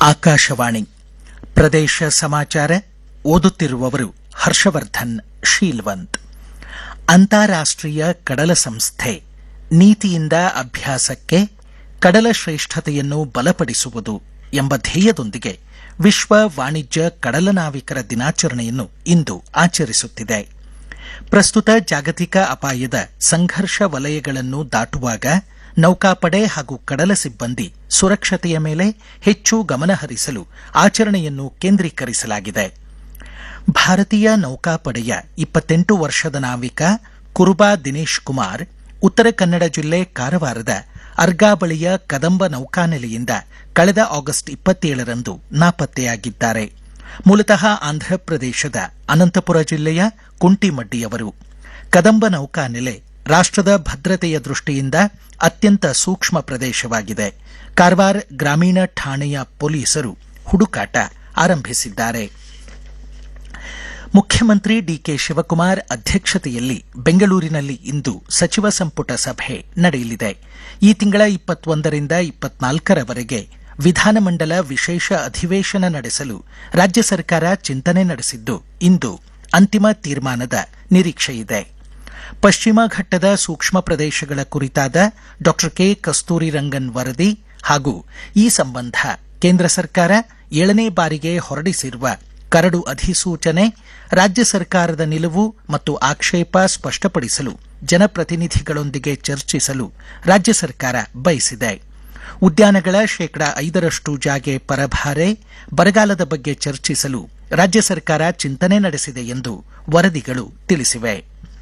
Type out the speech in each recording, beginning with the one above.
ಆಕಾಶವಾಣಿ ಪ್ರದೇಶ ಸಮಾಚಾರ ಓದುತ್ತಿರುವವರು ಹರ್ಷವರ್ಧನ್ ಶೀಲ್ವಂತ್ ಅಂತಾರಾಷ್ಟ್ರೀಯ ಕಡಲ ಸಂಸ್ಥೆ ನೀತಿಯಿಂದ ಅಭ್ಯಾಸಕ್ಕೆ ಕಡಲ ಶ್ರೇಷ್ಠತೆಯನ್ನು ಬಲಪಡಿಸುವುದು ಎಂಬ ಧ್ಯೇಯದೊಂದಿಗೆ ವಿಶ್ವ ವಾಣಿಜ್ಯ ಕಡಲ ನಾವಿಕರ ದಿನಾಚರಣೆಯನ್ನು ಇಂದು ಆಚರಿಸುತ್ತಿದೆ ಪ್ರಸ್ತುತ ಜಾಗತಿಕ ಅಪಾಯದ ಸಂಘರ್ಷ ವಲಯಗಳನ್ನು ದಾಟುವಾಗ ನೌಕಾಪಡೆ ಹಾಗೂ ಕಡಲ ಸಿಬ್ಬಂದಿ ಸುರಕ್ಷತೆಯ ಮೇಲೆ ಹೆಚ್ಚು ಗಮನಹರಿಸಲು ಆಚರಣೆಯನ್ನು ಕೇಂದ್ರೀಕರಿಸಲಾಗಿದೆ ಭಾರತೀಯ ನೌಕಾಪಡೆಯ ಇಪ್ಪತ್ತೆಂಟು ವರ್ಷದ ನಾವಿಕ ಕುರುಬಾ ದಿನೇಶ್ ಕುಮಾರ್ ಉತ್ತರ ಕನ್ನಡ ಜಿಲ್ಲೆ ಕಾರವಾರದ ಅರ್ಗಾ ಬಳಿಯ ಕದಂಬ ನೌಕಾನೆಲೆಯಿಂದ ಕಳೆದ ಆಗಸ್ಟ್ ಇಪ್ಪತ್ತೇಳರಂದು ನಾಪತ್ತೆಯಾಗಿದ್ದಾರೆ ಮೂಲತಃ ಆಂಧ್ರಪ್ರದೇಶದ ಅನಂತಪುರ ಜಿಲ್ಲೆಯ ಕುಂಟಿಮಡ್ಡಿಯವರು ಕದಂಬ ನೌಕಾನೆಲೆ ರಾಷ್ಟದ ಭದ್ರತೆಯ ದೃಷ್ಟಿಯಿಂದ ಅತ್ಯಂತ ಸೂಕ್ಷ್ಮ ಪ್ರದೇಶವಾಗಿದೆ ಕಾರವಾರ ಗ್ರಾಮೀಣ ಠಾಣೆಯ ಪೊಲೀಸರು ಹುಡುಕಾಟ ಆರಂಭಿಸಿದ್ದಾರೆ ಮುಖ್ಯಮಂತ್ರಿ ಡಿಕೆ ಶಿವಕುಮಾರ್ ಅಧ್ಯಕ್ಷತೆಯಲ್ಲಿ ಬೆಂಗಳೂರಿನಲ್ಲಿ ಇಂದು ಸಚಿವ ಸಂಪುಟ ಸಭೆ ನಡೆಯಲಿದೆ ಈ ತಿಂಗಳ ಇಪ್ಪತ್ತೊಂದರಿಂದ ಇಪ್ಪತ್ನಾಲ್ಕರವರೆಗೆ ವಿಧಾನಮಂಡಲ ವಿಶೇಷ ಅಧಿವೇಶನ ನಡೆಸಲು ರಾಜ್ಯ ಸರ್ಕಾರ ಚಿಂತನೆ ನಡೆಸಿದ್ದು ಇಂದು ಅಂತಿಮ ತೀರ್ಮಾನದ ನಿರೀಕ್ಷೆಯಿದೆ ಪಶ್ಚಿಮ ಘಟ್ಟದ ಸೂಕ್ಷ್ಮ ಪ್ರದೇಶಗಳ ಕುರಿತಾದ ಡಾ ಕೆ ಕಸ್ತೂರಿ ರಂಗನ್ ವರದಿ ಹಾಗೂ ಈ ಸಂಬಂಧ ಕೇಂದ್ರ ಸರ್ಕಾರ ಏಳನೇ ಬಾರಿಗೆ ಹೊರಡಿಸಿರುವ ಕರಡು ಅಧಿಸೂಚನೆ ರಾಜ್ಯ ಸರ್ಕಾರದ ನಿಲುವು ಮತ್ತು ಆಕ್ಷೇಪ ಸ್ಪಷ್ಟಪಡಿಸಲು ಜನಪ್ರತಿನಿಧಿಗಳೊಂದಿಗೆ ಚರ್ಚಿಸಲು ರಾಜ್ಯ ಸರ್ಕಾರ ಬಯಸಿದೆ ಉದ್ಯಾನಗಳ ಶೇಕಡಾ ಐದರಷ್ಟು ಜಾಗೆ ಪರಭಾರೆ ಬರಗಾಲದ ಬಗ್ಗೆ ಚರ್ಚಿಸಲು ರಾಜ್ಯ ಸರ್ಕಾರ ಚಿಂತನೆ ನಡೆಸಿದೆ ಎಂದು ವರದಿಗಳು ತಿಳಿಸಿವೆ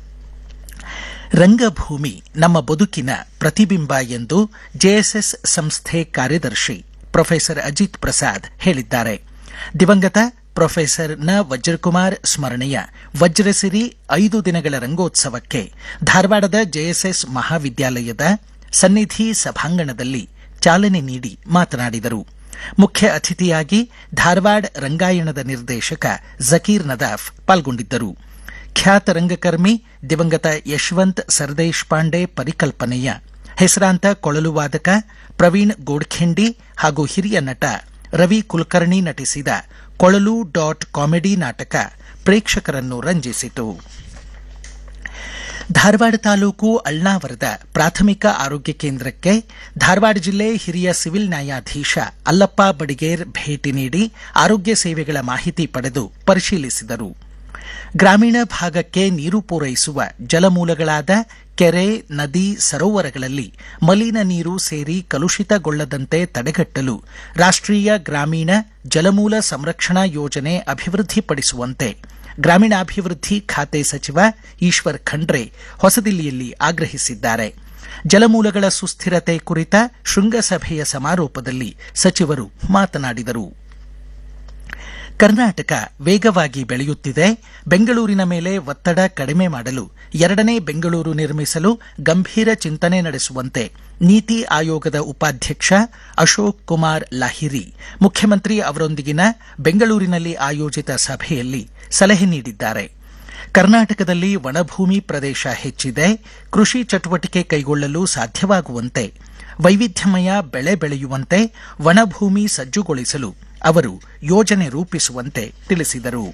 ರಂಗಭೂಮಿ ನಮ್ಮ ಬದುಕಿನ ಪ್ರತಿಬಿಂಬ ಎಂದು ಜೆಎಸ್ಎಸ್ ಸಂಸ್ಥೆ ಕಾರ್ಯದರ್ಶಿ ಪ್ರೊಫೆಸರ್ ಅಜಿತ್ ಪ್ರಸಾದ್ ಹೇಳಿದ್ದಾರೆ ದಿವಂಗತ ಪ್ರೊಫೆಸರ್ ನ ವಜ್ರಕುಮಾರ್ ಸ್ಮರಣೆಯ ವಜ್ರಸಿರಿ ಐದು ದಿನಗಳ ರಂಗೋತ್ಸವಕ್ಕೆ ಧಾರವಾಡದ ಜೆಎಸ್ಎಸ್ ಮಹಾವಿದ್ಯಾಲಯದ ಸನ್ನಿಧಿ ಸಭಾಂಗಣದಲ್ಲಿ ಚಾಲನೆ ನೀಡಿ ಮಾತನಾಡಿದರು ಮುಖ್ಯ ಅತಿಥಿಯಾಗಿ ಧಾರವಾಡ ರಂಗಾಯಣದ ನಿರ್ದೇಶಕ ಜಕೀರ್ ನದಾಫ್ ಪಾಲ್ಗೊಂಡಿದ್ದರು ಖ್ಯಾತ ರಂಗಕರ್ಮಿ ದಿವಂಗತ ಯಶವಂತ್ ಸರ್ದೇಶ್ ಪಾಂಡೆ ಪರಿಕಲ್ಪನೆಯ ಹೆಸರಾಂತ ಕೊಳಲು ವಾದಕ ಪ್ರವೀಣ್ ಗೋಡ್ಖೆಂಡಿ ಹಾಗೂ ಹಿರಿಯ ನಟ ರವಿ ಕುಲಕರ್ಣಿ ನಟಿಸಿದ ಕೊಳಲು ಡಾಟ್ ಕಾಮಿಡಿ ನಾಟಕ ಪ್ರೇಕ್ಷಕರನ್ನು ರಂಜಿಸಿತು ಧಾರವಾಡ ತಾಲೂಕು ಅಳ್ನಾವರದ ಪ್ರಾಥಮಿಕ ಆರೋಗ್ಯ ಕೇಂದ್ರಕ್ಕೆ ಧಾರವಾಡ ಜಿಲ್ಲೆ ಹಿರಿಯ ಸಿವಿಲ್ ನ್ಯಾಯಾಧೀಶ ಅಲ್ಲಪ್ಪ ಬಡಿಗೇರ್ ಭೇಟಿ ನೀಡಿ ಆರೋಗ್ಯ ಸೇವೆಗಳ ಮಾಹಿತಿ ಪಡೆದು ಪರಿಶೀಲಿಸಿದರು ಗ್ರಾಮೀಣ ಭಾಗಕ್ಕೆ ನೀರು ಪೂರೈಸುವ ಜಲಮೂಲಗಳಾದ ಕೆರೆ ನದಿ ಸರೋವರಗಳಲ್ಲಿ ಮಲಿನ ನೀರು ಸೇರಿ ಕಲುಷಿತಗೊಳ್ಳದಂತೆ ತಡೆಗಟ್ಟಲು ರಾಷ್ಟೀಯ ಗ್ರಾಮೀಣ ಜಲಮೂಲ ಸಂರಕ್ಷಣಾ ಯೋಜನೆ ಅಭಿವೃದ್ಧಿಪಡಿಸುವಂತೆ ಗ್ರಾಮೀಣಾಭಿವೃದ್ಧಿ ಖಾತೆ ಸಚಿವ ಈಶ್ವರ್ ಖಂಡ್ರೆ ಹೊಸದಿಲ್ಲಿಯಲ್ಲಿ ಆಗ್ರಹಿಸಿದ್ದಾರೆ ಜಲಮೂಲಗಳ ಸುಸ್ಥಿರತೆ ಕುರಿತ ಶೃಂಗಸಭೆಯ ಸಮಾರೋಪದಲ್ಲಿ ಸಚಿವರು ಮಾತನಾಡಿದರು ಕರ್ನಾಟಕ ವೇಗವಾಗಿ ಬೆಳೆಯುತ್ತಿದೆ ಬೆಂಗಳೂರಿನ ಮೇಲೆ ಒತ್ತಡ ಕಡಿಮೆ ಮಾಡಲು ಎರಡನೇ ಬೆಂಗಳೂರು ನಿರ್ಮಿಸಲು ಗಂಭೀರ ಚಿಂತನೆ ನಡೆಸುವಂತೆ ನೀತಿ ಆಯೋಗದ ಉಪಾಧ್ಯಕ್ಷ ಅಶೋಕ್ ಕುಮಾರ್ ಲಾಹಿರಿ ಮುಖ್ಯಮಂತ್ರಿ ಅವರೊಂದಿಗಿನ ಬೆಂಗಳೂರಿನಲ್ಲಿ ಆಯೋಜಿತ ಸಭೆಯಲ್ಲಿ ಸಲಹೆ ನೀಡಿದ್ದಾರೆ ಕರ್ನಾಟಕದಲ್ಲಿ ಒಣಭೂಮಿ ಪ್ರದೇಶ ಹೆಚ್ಚಿದೆ ಕೃಷಿ ಚಟುವಟಿಕೆ ಕೈಗೊಳ್ಳಲು ಸಾಧ್ಯವಾಗುವಂತೆ ವೈವಿಧ್ಯಮಯ ಬೆಳೆ ಬೆಳೆಯುವಂತೆ ಒಣಭೂಮಿ ಸಜ್ಜುಗೊಳಿಸಲು ಅವರು ಯೋಜನೆ ರೂಪಿಸುವಂತೆ ತಿಳಿಸಿದರು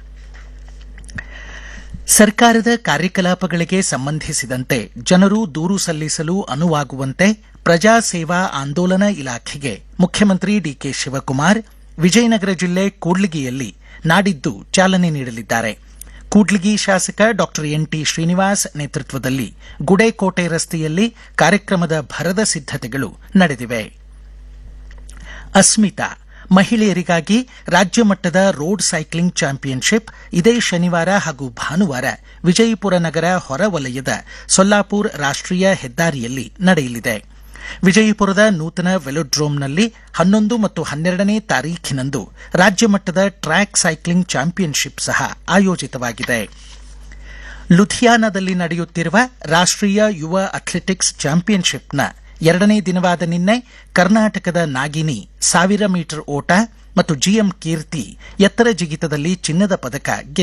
ಸರ್ಕಾರದ ಕಾರ್ಯಕಲಾಪಗಳಿಗೆ ಸಂಬಂಧಿಸಿದಂತೆ ಜನರು ದೂರು ಸಲ್ಲಿಸಲು ಅನುವಾಗುವಂತೆ ಪ್ರಜಾ ಸೇವಾ ಆಂದೋಲನ ಇಲಾಖೆಗೆ ಮುಖ್ಯಮಂತ್ರಿ ಡಿಕೆ ಶಿವಕುಮಾರ್ ವಿಜಯನಗರ ಜಿಲ್ಲೆ ಕೂಡ್ಲಿಗಿಯಲ್ಲಿ ನಾಡಿದ್ದು ಚಾಲನೆ ನೀಡಲಿದ್ದಾರೆ ಕೂಡ್ಲಿಗಿ ಶಾಸಕ ಡಾ ಎನ್ಟಿ ಶ್ರೀನಿವಾಸ್ ನೇತೃತ್ವದಲ್ಲಿ ಗುಡೇಕೋಟೆ ರಸ್ತೆಯಲ್ಲಿ ಕಾರ್ಯಕ್ರಮದ ಭರದ ಸಿದ್ದತೆಗಳು ನಡೆದಿವೆ ಅಸ್ಮಿತಾ ಮಹಿಳೆಯರಿಗಾಗಿ ರಾಜ್ಯ ಮಟ್ಟದ ರೋಡ್ ಸೈಕ್ಲಿಂಗ್ ಚಾಂಪಿಯನ್ಶಿಪ್ ಇದೇ ಶನಿವಾರ ಹಾಗೂ ಭಾನುವಾರ ವಿಜಯಪುರ ನಗರ ಹೊರವಲಯದ ಸೊಲ್ಲಾಪುರ್ ರಾಷ್ಟೀಯ ಹೆದ್ದಾರಿಯಲ್ಲಿ ನಡೆಯಲಿದೆ ವಿಜಯಪುರದ ನೂತನ ವೆಲೋಡ್ರೋಮ್ನಲ್ಲಿ ಹನ್ನೊಂದು ಮತ್ತು ಹನ್ನೆರಡನೇ ತಾರೀಖಿನಂದು ರಾಜ್ಯ ಮಟ್ಟದ ಟ್ರ್ಯಾಕ್ ಸೈಕ್ಲಿಂಗ್ ಚಾಂಪಿಯನ್ಶಿಪ್ ಸಹ ಆಯೋಜಿತವಾಗಿದೆ ಲುಧಿಯಾನದಲ್ಲಿ ನಡೆಯುತ್ತಿರುವ ರಾಷ್ಟೀಯ ಯುವ ಅಥ್ಲೆಟಿಕ್ಸ್ ಚಾಂಪಿಯನ್ಶಿಪ್ನ ಎರಡನೇ ದಿನವಾದ ನಿನ್ನೆ ಕರ್ನಾಟಕದ ನಾಗಿನಿ ಸಾವಿರ ಮೀಟರ್ ಓಟ ಮತ್ತು ಜಿಎಂ ಕೀರ್ತಿ ಎತ್ತರ ಜಿಗಿತದಲ್ಲಿ ಚಿನ್ನದ ಪದಕ